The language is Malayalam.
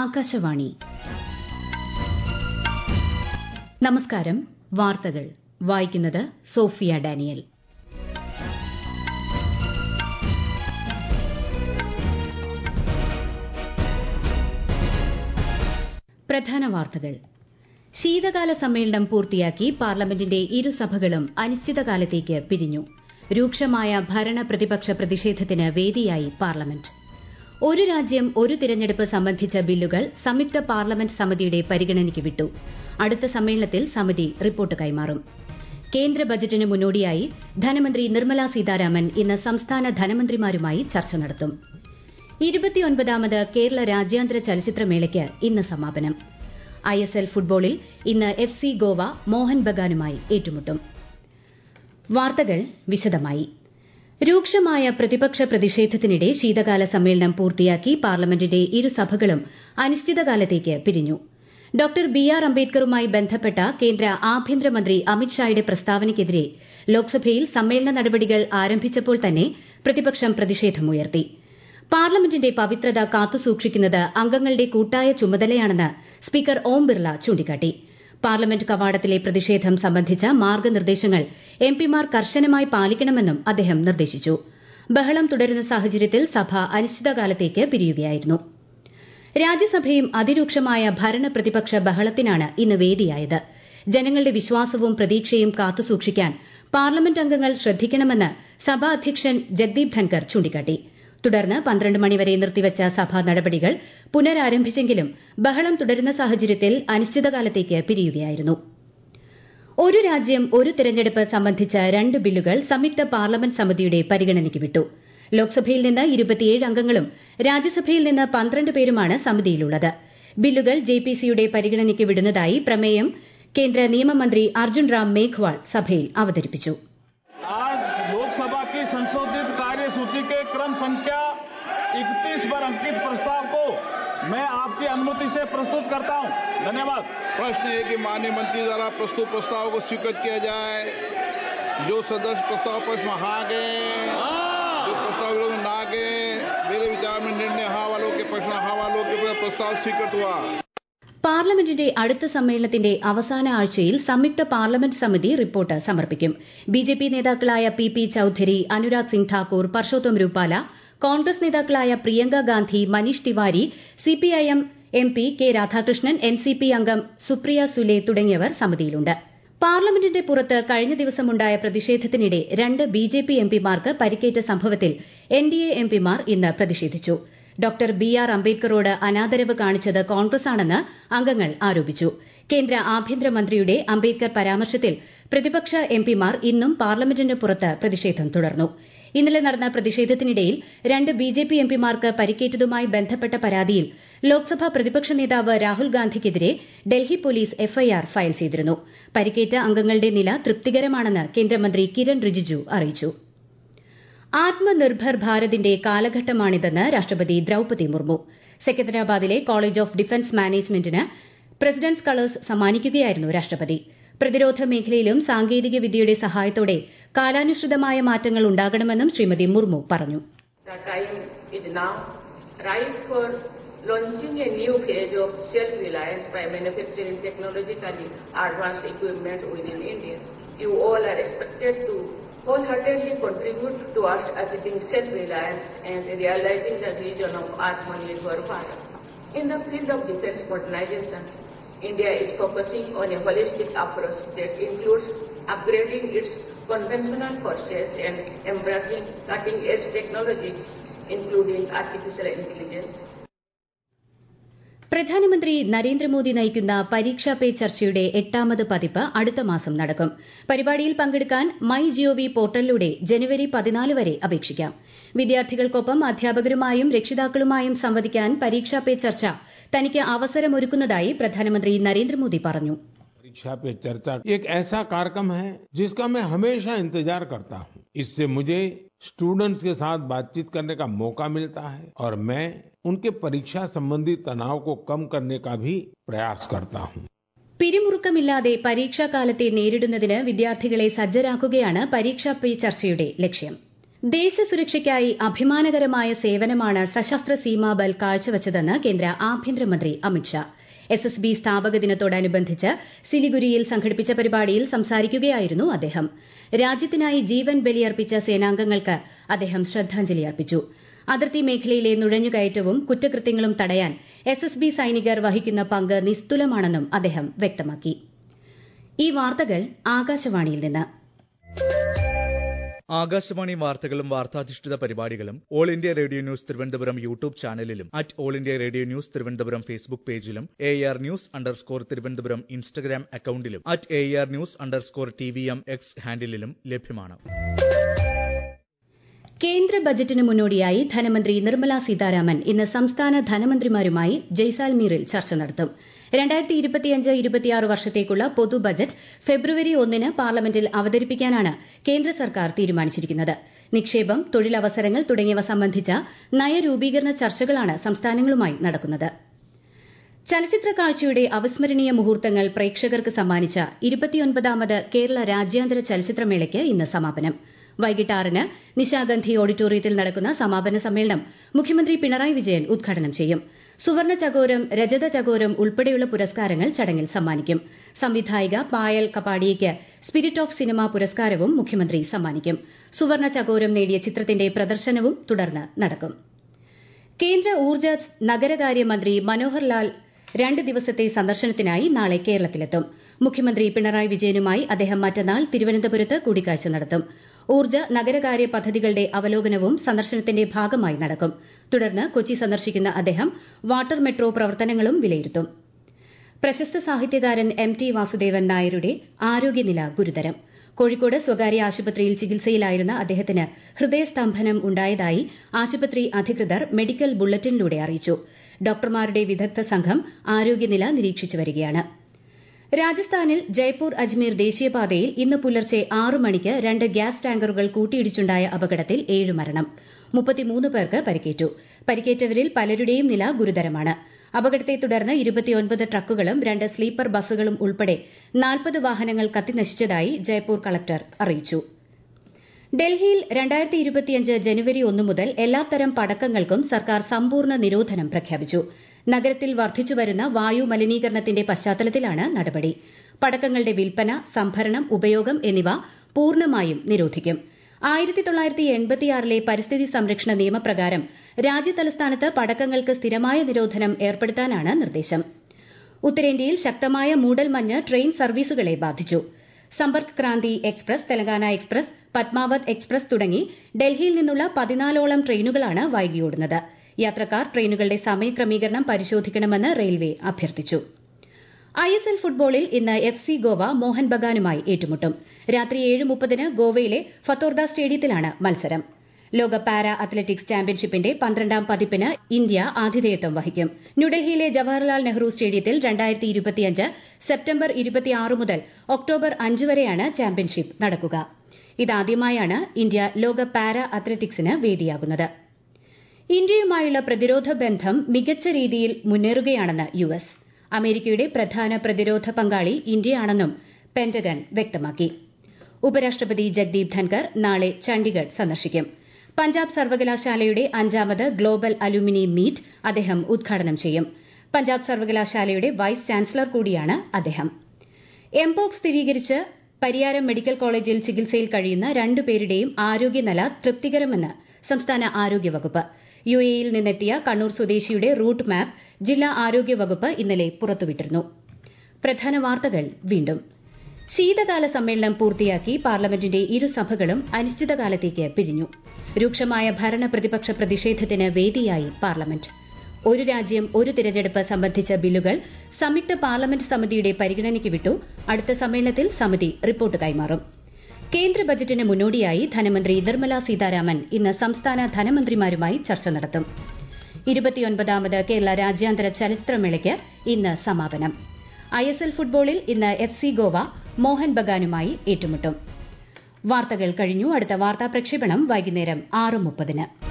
ആകാശവാണി നമസ്കാരം വാർത്തകൾ വായിക്കുന്നത് സോഫിയ ഡാനിയൽ പ്രധാന വാർത്തകൾ ശീതകാല സമ്മേളനം പൂർത്തിയാക്കി പാർലമെന്റിന്റെ ഇരുസഭകളും അനിശ്ചിതകാലത്തേക്ക് പിരിഞ്ഞു രൂക്ഷമായ ഭരണ പ്രതിപക്ഷ പ്രതിഷേധത്തിന് വേദിയായി പാർലമെന്റ് ഒരു രാജ്യം ഒരു തിരഞ്ഞെടുപ്പ് സംബന്ധിച്ച ബില്ലുകൾ സംയുക്ത പാർലമെന്റ് സമിതിയുടെ പരിഗണനയ്ക്ക് വിട്ടു അടുത്ത സമ്മേളനത്തിൽ സമിതി റിപ്പോർട്ട് കൈമാറും കേന്ദ്ര ബജറ്റിന് മുന്നോടിയായി ധനമന്ത്രി നിർമ്മല സീതാരാമൻ ഇന്ന് സംസ്ഥാന ധനമന്ത്രിമാരുമായി ചർച്ച നടത്തും ഇരുപത്തിയൊൻപതാമത് കേരള രാജ്യാന്തര ചലച്ചിത്രമേളയ്ക്ക് ഇന്ന് സമാപനം ഐഎസ്എൽ ഫുട്ബോളിൽ ഇന്ന് എഫ് സി ഗോവ മോഹൻ ബഗാനുമായി ഏറ്റുമുട്ടും വാർത്തകൾ വിശദമായി രൂക്ഷമായ പ്രതിപക്ഷ പ്രതിഷേധത്തിനിടെ ശീതകാല സമ്മേളനം പൂർത്തിയാക്കി പാർലമെന്റിന്റെ ഇരുസഭകളും അനിശ്ചിതകാലത്തേക്ക് പിരിഞ്ഞു ഡോ ബി ആർ അംബേദ്കറുമായി ബന്ധപ്പെട്ട കേന്ദ്ര ആഭ്യന്തരമന്ത്രി അമിത്ഷായുടെ പ്രസ്താവനയ്ക്കെതിരെ ലോക്സഭയിൽ സമ്മേളന നടപടികൾ ആരംഭിച്ചപ്പോൾ തന്നെ പ്രതിപക്ഷം പ്രതിഷേധമുയർത്തി പാർലമെന്റിന്റെ പവിത്രത കാത്തുസൂക്ഷിക്കുന്നത് അംഗങ്ങളുടെ കൂട്ടായ ചുമതലയാണെന്ന് സ്പീക്കർ ഓം ബിർള ചൂണ്ടിക്കാട്ടി പാർലമെന്റ് കവാടത്തിലെ പ്രതിഷേധം സംബന്ധിച്ച മാർഗ്ഗനിർദ്ദേശങ്ങൾ എംപിമാർ കർശനമായി പാലിക്കണമെന്നും അദ്ദേഹം നിർദ്ദേശിച്ചു ബഹളം തുടരുന്ന സാഹചര്യത്തിൽ സഭ അനിശ്ചിതകാലത്തേക്ക് പിരിയുകയായിരുന്നു രാജ്യസഭയും അതിരൂക്ഷമായ ഭരണ പ്രതിപക്ഷ ബഹളത്തിനാണ് ഇന്ന് വേദിയായത് ജനങ്ങളുടെ വിശ്വാസവും പ്രതീക്ഷയും കാത്തുസൂക്ഷിക്കാൻ പാർലമെന്റ് അംഗങ്ങൾ ശ്രദ്ധിക്കണമെന്ന് സഭാ അധ്യക്ഷൻ ജഗ്ദീപ് ധൻകർ ചൂണ്ടിക്കാട്ടി തുടർന്ന് പന്ത്രണ്ട് മണിവരെ നിർത്തിവച്ച സഭാ നടപടികൾ പുനരാരംഭിച്ചെങ്കിലും ബഹളം തുടരുന്ന സാഹചര്യത്തിൽ അനിശ്ചിതകാലത്തേക്ക് പിരിയുകയായിരുന്നു ഒരു രാജ്യം ഒരു തെരഞ്ഞെടുപ്പ് സംബന്ധിച്ച രണ്ട് ബില്ലുകൾ സംയുക്ത പാർലമെന്റ് സമിതിയുടെ പരിഗണനയ്ക്ക് വിട്ടു ലോക്സഭയിൽ നിന്ന് ഇരുപത്തിയേഴ് അംഗങ്ങളും രാജ്യസഭയിൽ നിന്ന് പന്ത്രണ്ട് പേരുമാണ് സമിതിയിലുള്ളത് ബില്ലുകൾ ജെപിസിയുടെ പരിഗണനയ്ക്ക് വിടുന്നതായി പ്രമേയം കേന്ദ്ര നിയമമന്ത്രി അർജുൻ റാം മേഘ്വാൾ സഭയിൽ അവതരിപ്പിച്ചു आज लोकसभा की संशोधित कार्यसूची के क्रम संख्या 31 पर अंकित प्रस्ताव को मैं आपकी अनुमति से प्रस्तुत करता हूं धन्यवाद प्रश्न है कि माननीय मंत्री द्वारा प्रस्तुत प्रस्ताव को स्वीकृत किया जाए जो सदस्य प्रस्ताव पक्ष में हाँ गए जो प्रस्ताव विरोध में ना गए मेरे विचार में निर्णय हाँ वालों के पक्ष में हाँ वालों के प्रस्ताव स्वीकृत हुआ പാർലമെന്റിന്റെ അടുത്ത സമ്മേളനത്തിന്റെ അവസാന ആഴ്ചയിൽ സംയുക്ത പാർലമെന്റ് സമിതി റിപ്പോർട്ട് സമർപ്പിക്കും ബിജെപി നേതാക്കളായ പി പി ചൌധരി അനുരാഗ് സിംഗ് ഠാക്കൂർ പർഷോത്തം രൂപാല കോൺഗ്രസ് നേതാക്കളായ Priyanka Gandhi Manish Tewari CPIM M P K Radhakrishnan NCP അംഗം സുപ്രിയ സുലെ തുടങ്ങിയവർ സമിതിയിലുണ്ട് പാർലമെന്റിന്റെ പുറത്ത് കഴിഞ്ഞ ദിവസമുണ്ടായ പ്രതിഷേധത്തിനിടെ രണ്ട് ബിജെപി എംപിമാർക്ക് പരിക്കേറ്റ സംഭവത്തിൽ എൻഡിഎ എംപിമാർ ഇന്ന് പ്രതിഷേധിച്ചു ഡോക്ടർ ബി ആർ അംബേദ്കറോട് അനാദരവ് കാണിച്ചത് കോൺഗ്രസാണെന്ന് അംഗങ്ങൾ ആരോപിച്ചു കേന്ദ്ര ആഭ്യന്തരമന്ത്രിയുടെ അംബേദ്കർ പരാമർശത്തിൽ പ്രതിപക്ഷ എംപിമാർ ഇന്നും പാർലമെന്റിന് പുറത്ത് പ്രതിഷേധം തുടർന്നു ഇന്നലെ നടന്ന പ്രതിഷേധത്തിനിടയിൽ രണ്ട് ബിജെപി എംപിമാർക്ക് പരിക്കേറ്റതുമായി ബന്ധപ്പെട്ട പരാതിയിൽ ലോക്സഭാ പ്രതിപക്ഷ നേതാവ് രാഹുൽ ഗാന്ധിക്കെതിരെ ഡൽഹി പോലീസ് എഫ്ഐആർ ഫയൽ ചെയ്തിരുന്നു പരിക്കേറ്റ അംഗങ്ങളുടെ നില തൃപ്തികരമാണെന്ന് കേന്ദ്രമന്ത്രി കിരൺ റിജിജു അറിയിച്ചു ആത്മനിർഭർ ഭാരതിന്റെ കാലഘട്ടമാണിതെന്ന് രാഷ്ട്രപതി ദ്രൌപതി മുർമു സെക്കന്ദരാബാദിലെ കോളേജ് ഓഫ് ഡിഫൻസ് മാനേജ്മെന്റിന് പ്രസിഡന്റ്സ് കളേഴ്സ് സമ്മാനിക്കുകയായിരുന്നു രാഷ്ട്രപതി പ്രതിരോധ മേഖലയിലും സാങ്കേതിക വിദ്യയുടെ സഹായത്തോടെ കാലാനുസൃതമായ മാറ്റങ്ങൾ ഉണ്ടാകണമെന്നും ശ്രീമതി മുർമു പറഞ്ഞു The time is now right for launching a new phase of self-reliance by manufacturing technologically advanced equipment within India. You all are expected to wholeheartedly contribute towards achieving self-reliance and realizing the vision of Atmanirbhar Bharat. In the field of defense modernization, India is focusing on a holistic approach that includes upgrading its conventional forces and embracing cutting-edge technologies, including artificial intelligence, പ്രധാനമന്ത്രി നരേന്ദ്രമോദി നയിക്കുന്ന പരീക്ഷാ പേ ചർച്ചയുടെ എട്ടാമത് പതിപ്പ് അടുത്ത മാസം നടക്കും പരിപാടിയിൽ പങ്കെടുക്കാൻ മൈ ജിഒവി പോർട്ടലിലൂടെ ജനുവരി പതിനാല് വരെ അപേക്ഷിക്കാം വിദ്യാർത്ഥികൾക്കൊപ്പം അധ്യാപകരുമായും രക്ഷിതാക്കളുമായും സംവദിക്കാൻ പരീക്ഷാ പേ ചർച്ച തനിക്ക് അവസരമൊരുക്കുന്നതായി പ്രധാനമന്ത്രി നരേന്ദ്രമോദി പറഞ്ഞു परीक्षा पे चर्चा एक ऐसा कार्यक्रम है जिसका मैं हमेशा इंतजार करता हूँ इससे मुझे स्टूडेंट्स के साथ बातचीत करने का मौका मिलता है और मैं उनके परीक्षा संबंधी तनाव को कम करने का भी प्रयास करता हूँ പിരിമുറുക്കമില്ലാതെ പരീക്ഷാകാലത്തെ നേരിടുന്നതിന് വിദ്യാർത്ഥികളെ സജ്ജരാക്കുകയാണ് പരീക്ഷാ പേ ചർച്ചയുടെ ലക്ഷ്യം ദേശസുരക്ഷയ്ക്കായി അഭിമാനകരമായ സേവനമാണ് സശസ്ത്ര സീമാ ബൽ കാഴ്ചവച്ചതെന്ന് കേന്ദ്ര ആഭ്യന്തരമന്ത്രി അമിത്ഷാ എസ് എസ് ബി സ്ഥാപക ദിനത്തോടനുബന്ധിച്ച് സിലിഗുരിയിൽ സംഘടിപ്പിച്ച പരിപാടിയിൽ സംസാരിക്കുകയായിരുന്നു അദ്ദേഹം രാജ്യത്തിനായി ജീവൻ ബലിയർപ്പിച്ച സേനാംഗങ്ങൾക്ക് അദ്ദേഹം ശ്രദ്ധാഞ്ജലി അർപ്പിച്ചു അതിർത്തി മേഖലയിലെ നുഴഞ്ഞുകയറ്റവും കുറ്റകൃത്യങ്ങളും തടയാൻ എസ് എസ് ബി സൈനികർ വഹിക്കുന്ന പങ്ക് നിസ്തുലമാണെന്നും അദ്ദേഹം വ്യക്തമാക്കി ഈ വാർത്തകൾ ആകാശവാണിയിൽ നിന്ന് ആകാശവാണി വാർത്തകളും വാർത്താധിഷ്ഠിത പരിപാടികളും all India radio news Thiruvananthapuram YouTube ചാനലിലും at all India radio news Thiruvananthapuram Facebook പേജിലും A R news underscore Thiruvananthapuram Instagram അക്കൌണ്ടിലും at A R news underscore T V M X ഹാൻഡിലും ലഭ്യമാണ് കേന്ദ്ര ബജറ്റിന് മുന്നോടിയായി ധനമന്ത്രി നിർമ്മല സീതാരാമൻ ഇന്ന് സംസ്ഥാന ധനമന്ത്രിമാരുമായി ജയ്സാൽമീറിൽ ചർച്ച നടത്തും രണ്ടായിരത്തി ഇരുപത്തിയഞ്ച് ഇരുപത്തിയാറ് വർഷത്തേക്കുള്ള പൊതു ബജറ്റ് ഫെബ്രുവരി ഒന്നിന് പാർലമെന്റിൽ അവതരിപ്പിക്കാനാണ് കേന്ദ്ര സർക്കാർ തീരുമാനിച്ചിരിക്കുന്നത് നിക്ഷേപം തൊഴിലവസരങ്ങൾ തുടങ്ങിയവ സംബന്ധിച്ച നയരൂപീകരണ ചർച്ചകളാണ് സംസ്ഥാനങ്ങളുമായി നടക്കുന്നത് ചലച്ചിത്ര കാഴ്ചയുടെ അവിസ്മരണീയ മുഹൂർത്തങ്ങൾ പ്രേക്ഷകർക്ക് സമ്മാനിച്ച ഇരുപത്തിയൊൻപതാമത് കേരള രാജ്യാന്തര ചലച്ചിത്രമേളയ്ക്ക് ഇന്ന് സമാപനം വൈകിട്ട് ആറിന് നിശാഗന്ധി ഓഡിറ്റോറിയത്തിൽ നടക്കുന്ന സമാപന സമ്മേളനം മുഖ്യമന്ത്രി പിണറായി വിജയൻ ഉദ്ഘാടനം ചെയ്യും സുവർണ ചകോരം രജത ചകോരം ഉൾപ്പെടെയുള്ള പുരസ്കാരങ്ങൾ ചടങ്ങിൽ സമ്മാനിക്കും സംവിധായിക പായൽ കപാടിയയ്ക്ക് സ്പിരിറ്റ് ഓഫ് സിനിമ പുരസ്കാരവും മുഖ്യമന്ത്രി സമ്മാനിക്കും സുവർണ ചകോരം നേടിയ ചിത്രത്തിന്റെ പ്രദർശനവും തുടർന്ന് നടക്കും കേന്ദ്ര ഊർജ്ജ നഗരകാര്യ മന്ത്രി മനോഹർ ലാൽ രണ്ട് ദിവസത്തെ സന്ദർശനത്തിനായി നാളെ കേരളത്തിലെത്തും മുഖ്യമന്ത്രി പിണറായി വിജയനുമായി അദ്ദേഹം മറ്റന്നാൾ തിരുവനന്തപുരത്ത് കൂടിക്കാഴ്ച നടത്തും ഊർജ്ജ നഗരകാര്യ പദ്ധതികളുടെ അവലോകനവും സന്ദർശനത്തിന്റെ ഭാഗമായി നടക്കും തുടർന്ന് കൊച്ചി സന്ദർശിക്കുന്ന അദ്ദേഹം വാട്ടർ മെട്രോ പ്രവർത്തനങ്ങളും വിലയിരുത്തും പ്രശസ്ത സാഹിത്യകാരൻ എം ടി വാസുദേവൻ നായരുടെ ആരോഗ്യനില ഗുരുതരം കോഴിക്കോട് സ്വകാര്യ ആശുപത്രിയിൽ ചികിത്സയിലായിരുന്ന അദ്ദേഹത്തിന് ഹൃദയസ്തംഭനം ഉണ്ടായതായി ആശുപത്രി അധികൃതർ മെഡിക്കൽ ബുള്ളറ്റിനിലൂടെ അറിയിച്ചു ഡോക്ടർമാരുടെ വിദഗ്ധ സംഘം ആരോഗ്യനില നിരീക്ഷിച്ചു വരികയാണ് രാജസ്ഥാനിൽ ജയ്പൂർ അജ്മീർ ദേശീയപാതയിൽ ഇന്ന് പുലർച്ചെ ആറ് മണിക്ക് രണ്ട് ഗ്യാസ് ടാങ്കറുകൾ കൂട്ടിയിടിച്ചുണ്ടായ അപകടത്തിൽ ഏഴ് മരണം മുപ്പത്തിമൂന്ന് പേർക്ക് പരിക്കേറ്റു പരിക്കേറ്റവരിൽ പലരുടെയും നില ഗുരുതരമാണ് അപകടത്തെ തുടർന്ന് ഇരുപത്തിയൊൻപത് ട്രക്കുകളും രണ്ട് സ്ലീപ്പർ ബസ്സുകളും ഉൾപ്പെടെ നാൽപ്പത് വാഹനങ്ങൾ കത്തിനശിച്ചതായി ജയ്പൂർ കളക്ടർ അറിയിച്ചു ഡൽഹിയിൽ രണ്ടായിരത്തി ഇരുപത്തിയഞ്ച് ജനുവരി ഒന്ന് മുതൽ എല്ലാത്തരം പടക്കങ്ങൾക്കും സർക്കാർ സമ്പൂർണ്ണ നിരോധനം പ്രഖ്യാപിച്ചു നഗരത്തിൽ വർദ്ധിച്ചുവരുന്ന വായു മലിനീകരണത്തിന്റെ പശ്ചാത്തലത്തിലാണ് നടപടി പടക്കങ്ങളുടെ വിൽപ്പന സംഭരണം ഉപയോഗം എന്നിവ പൂർണ്ണമായും നിരോധിക്കും ആയിരത്തി തൊള്ളായിരത്തി എൺപത്തിയാറിലെ പരിസ്ഥിതി സംരക്ഷണ നിയമപ്രകാരം രാജ്യതലസ്ഥാനത്ത് പടക്കങ്ങൾക്ക് സ്ഥിരമായ നിരോധനം ഏർപ്പെടുത്താനാണ് നിർദ്ദേശം ഉത്തരേന്ത്യയിൽ ശക്തമായ മൂടൽമഞ്ഞ് ട്രെയിൻ സർവീസുകളെ ബാധിച്ചു Sampark Kranti express Telangana express Padmavat express തുടങ്ങി ഡൽഹിയിൽ നിന്നുള്ള പതിനാലോളം ട്രെയിനുകളാണ് വൈകിയോടുന്നത് യാത്രക്കാർ ട്രെയിനുകളുടെ സമയക്രമീകരണം പരിശോധിക്കണമെന്ന് റെയിൽവേ അഭ്യർത്ഥിച്ചു ഐഎസ്എൽ ഫുട്ബോളിൽ ഇന്ന് എഫ് സി ഗോവ മോഹൻ ബഗാനുമായി ഏറ്റുമുട്ടും രാത്രി ഏഴ് മുപ്പതിന് ഗോവയിലെ ഫത്തോർദ സ്റ്റേഡിയത്തിലാണ് മത്സരം ലോക പാരാ അത്ലറ്റിക്സ് ചാമ്പ്യൻഷിപ്പിന്റെ പന്ത്രണ്ടാം പതിപ്പിന് ഇന്ത്യ ആതിഥേയത്വം വഹിക്കും ന്യൂഡൽഹിയിലെ ജവഹർലാൽ നെഹ്റു സ്റ്റേഡിയത്തിൽ രണ്ടായിരത്തി ഇരുപത്തിയഞ്ച് സെപ്റ്റംബർ ഇരുപത്തിയാറ് മുതൽ ഒക്ടോബർ അഞ്ച് വരെയാണ് ചാമ്പ്യൻഷിപ്പ് നടക്കുക ഇതാദ്യമായാണ് ഇന്ത്യ ലോക പാരാ അത്ലറ്റിക്സിന് വേദിയാകുന്നത് ഇന്ത്യയുമായുള്ള പ്രതിരോധ ബന്ധം മികച്ച രീതിയിൽ മുന്നേറുകയാണെന്ന് യു എസ് അമേരിക്കയുടെ പ്രധാന പ്രതിരോധ പങ്കാളി ഇന്ത്യയാണെന്നും പെന്റഗൺ വ്യക്തമാക്കി ഉപരാഷ്ട്രപതി ജഗ്ദീപ് ധൻകർ നാളെ ചണ്ഡിഗഡ് സന്ദർശിക്കും പഞ്ചാബ് സർവകലാശാലയുടെ അഞ്ചാമത് ഗ്ലോബൽ അലുമിനി മീറ്റ് അദ്ദേഹം ഉദ്ഘാടനം ചെയ്യും പഞ്ചാബ് സർവകലാശാലയുടെ വൈസ് ചാൻസലർ കൂടിയാണ് അദ്ദേഹം എംപോക്സ് സ്ഥിരീകരിച്ച് പരിയാരം മെഡിക്കൽ കോളേജിൽ ചികിത്സയിൽ കഴിയുന്ന രണ്ടുപേരുടെയും ആരോഗ്യനില തൃപ്തികരമെന്ന് സംസ്ഥാന ആരോഗ്യവകുപ്പ് യു എയിൽ നിന്നെത്തിയ കണ്ണൂർ സ്വദേശിയുടെ റൂട്ട് മാപ്പ് ജില്ലാ ആരോഗ്യ വകുപ്പ് ഇന്നലെ പുറത്തുവിട്ടിരുന്നു പ്രധാന വാർത്തകൾ വീണ്ടും ശീതകാല സമ്മേളനം പൂർത്തിയാക്കി പാർലമെന്റിന്റെ ഇരുസഭകളും അനിശ്ചിതകാലത്തേക്ക് പിരിഞ്ഞു രൂക്ഷമായ ഭരണ പ്രതിപക്ഷ പ്രതിഷേധത്തിന് വേദിയായി പാർലമെന്റ് ഒരു രാജ്യം ഒരു തിരഞ്ഞെടുപ്പ് സംബന്ധിച്ച ബില്ലുകൾ സംയുക്ത പാർലമെന്റ് സമിതിയുടെ പരിഗണനയ്ക്ക് വിട്ടു അടുത്ത സമ്മേളനത്തിൽ സമിതി റിപ്പോർട്ട് കൈമാറും കേന്ദ്ര ബജറ്റിന് മുന്നോടിയായി ധനമന്ത്രി നിർമ്മല സീതാരാമൻ ഇന്ന് സംസ്ഥാന ധനമന്ത്രിമാരുമായി ചർച്ച നടത്തും ഇരുപത്തിയൊൻപതാമത് കേരള രാജ്യാന്തര ചലച്ചിത്രമേളയ്ക്ക് ഇന്ന് സമാപനം ഐഎസ്എൽ ഫുട്ബോളിൽ ഇന്ന് എഫ് സി ഗോവ മോഹൻ ബഗാനുമായി ഏറ്റുമുട്ടും വാർത്തകൾ കഴിഞ്ഞു അടുത്ത വാർത്താ പ്രക്ഷേപണം വൈകുന്നേരം ആറ് മുപ്പതിന്